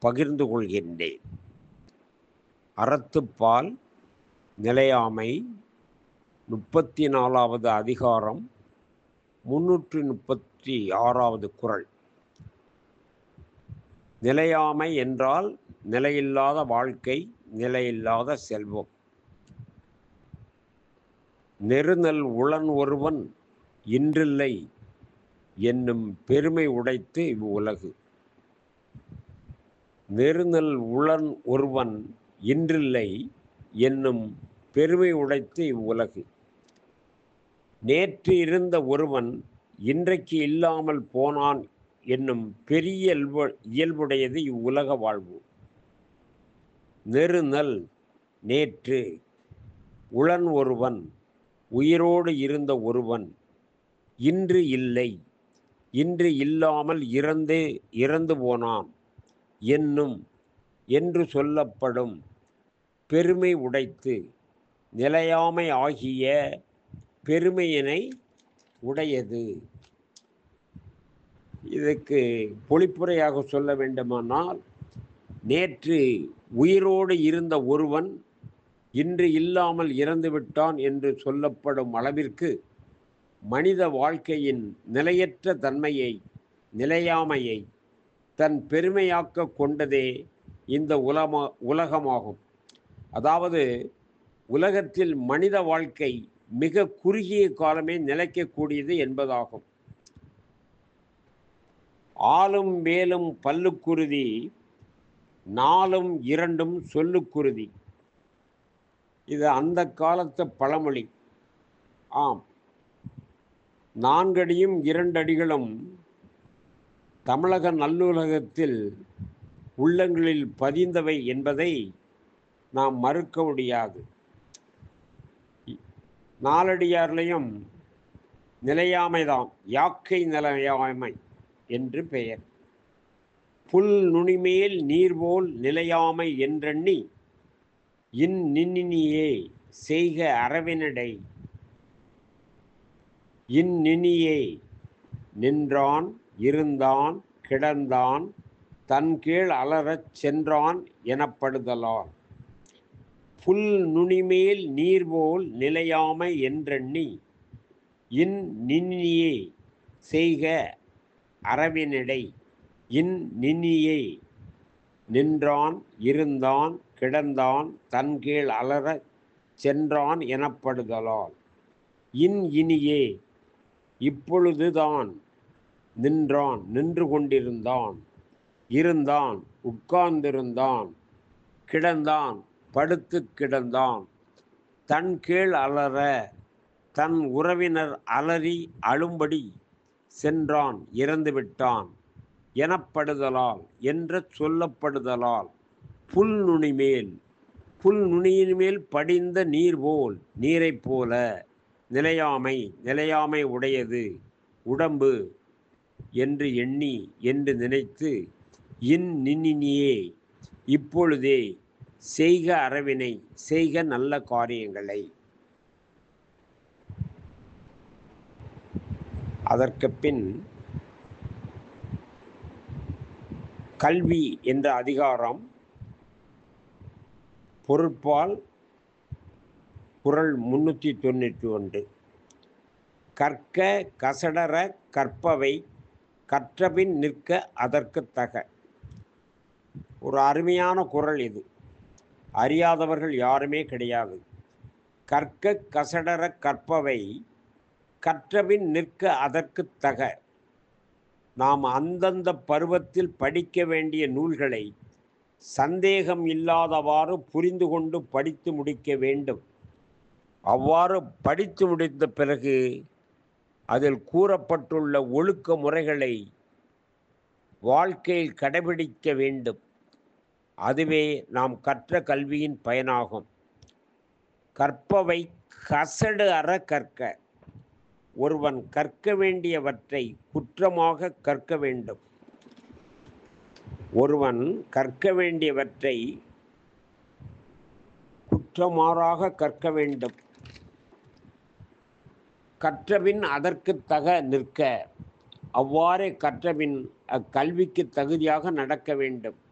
பகிர்ந்து கொள்கின்றேன் அறத்துப்பால் நிலையாமை முப்பத்தி நாலாவது அதிகாரம் முன்னூற்றி முப்பத்தி ஆறாவது குறள் நிலையாமை என்றால் நிலையில்லாத வாழ்க்கை நிலையில்லாத செல்வம் நெருநல் உளன் ஒருவன் இன்றில்லை என்னும் பெருமை உடைத்து இவ்வுலகு நெருநல் உளன் ஒருவன் இன்றில்லை என்னும் பெருமை உடைத்து இவ்வுலகு நேற்று இருந்த ஒருவன் இன்றைக்கு இல்லாமல் போனான் என்னும் பெரிய இயல்பு இயல்புடையது இவ்வுலக வாழ்வு நெருநல் நேற்று உளன் ஒருவன் உயிரோடு இருந்த ஒருவன் இன்று இல்லை இன்று இல்லாமல் இறந்து இறந்து போனான் என்னும் என்று சொல்லப்படும் பெருமை உடைத்து நிலையாமை ஆகிய பெருமையினை உடையது இதுக்கு பொழிப்புரையாக சொல்ல வேண்டுமானால் நேற்று உயிரோடு இருந்த ஒருவன் இன்று இல்லாமல் இறந்துவிட்டான் என்று சொல்லப்படும் அளவிற்கு மனித வாழ்க்கையின் நிலையற்ற தன்மையை நிலையாமையை தன் பெருமையாக்க கொண்டதே இந்த உலமா உலகமாகும் அதாவது உலகத்தில் மனித வாழ்க்கை மிக குறுகிய காலமே நிலைக்கக்கூடியது என்பதாகும் ஆளும் வேலும் பல்லுக்குருதி நாளும் இரண்டும் சொல்லுக்குருதி இது அந்த காலத்து பழமொழி ஆம் நான்கடியும் இரண்டடிகளும் தமிழக நல்லுலகத்தில் உள்ளங்களில் பதிந்தவை என்பதை நாம் மறுக்க முடியாது நாலடியார்லையும் நிலையாமைதான் யாக்கை நிலையாமை என்று பெயர் புல் நுனிமேல் நீர்போல் நிலையாமை என்றெண்ணி இன் நின்னினியே செய்க அரவினடை இந்நினியே நின்றான் இருந்தான் கிடந்தான் தன் கீழ் அலறச் சென்றான் எனப்படுதலால் புல் நுனிமேல் நீர்போல் நிலையாமை என்றெண்ணி இன் நின்னியே செய்க அரவினிடை இன் நின்னியே நின்றான் இருந்தான் கிடந்தான் தன் கீழ் அலறச் சென்றான் எனப்படுதலால் இன் இனியே இப்பொழுதுதான் நின்றான் நின்று கொண்டிருந்தான் இருந்தான் உட்கார்ந்திருந்தான் கிடந்தான் படுத்து கிடந்தான் தன் கீழ் அலற தன் உறவினர் அலறி அழும்படி சென்றான் இறந்துவிட்டான் எனப்படுதலால் என்ற சொல்லப்படுதலால் புல் நுனிமேல் புல் நுனியின் மேல் படிந்த நீர் போல் நீரைப் போல நிலையாமை நிலையாமை உடையது உடம்பு என்று எண்ணி என்று நினைத்து இன் நின்னினியே இப்பொழுதே செய்க அறவினை செய்க நல்ல காரியங்களை அதற்கு பின் கல்வி என்ற அதிகாரம் பொருட்பால் குரல் முன்னூற்றி தொண்ணூற்றி ஒன்று கற்க கசடர கற்பவை கற்றபின் நிற்க அதற்கு தக ஒரு அருமையான குரல் இது அறியாதவர்கள் யாருமே கிடையாது கற்க கசடர கற்பவை கற்றபின் நிற்க அதற்கு தக நாம் அந்தந்த பருவத்தில் படிக்க வேண்டிய நூல்களை சந்தேகம் இல்லாதவாறு புரிந்து கொண்டு படித்து முடிக்க வேண்டும் அவ்வாறு படித்து முடித்த பிறகு அதில் கூறப்பட்டுள்ள ஒழுக்க முறைகளை வாழ்க்கையில் கடைபிடிக்க வேண்டும் அதுவே நாம் கற்ற கல்வியின் பயனாகும் கற்பவை கசடு அற கற்க ஒருவன் கற்க வேண்டியவற்றை குற்றமாக கற்க வேண்டும் ஒருவன் கற்க வேண்டியவற்றை குற்றமாறாக கற்க வேண்டும் கற்றபின் அதற்கு தக நிற்க அவ்வாறே கற்றபின் அக்கல்விக்கு தகுதியாக நடக்க வேண்டும்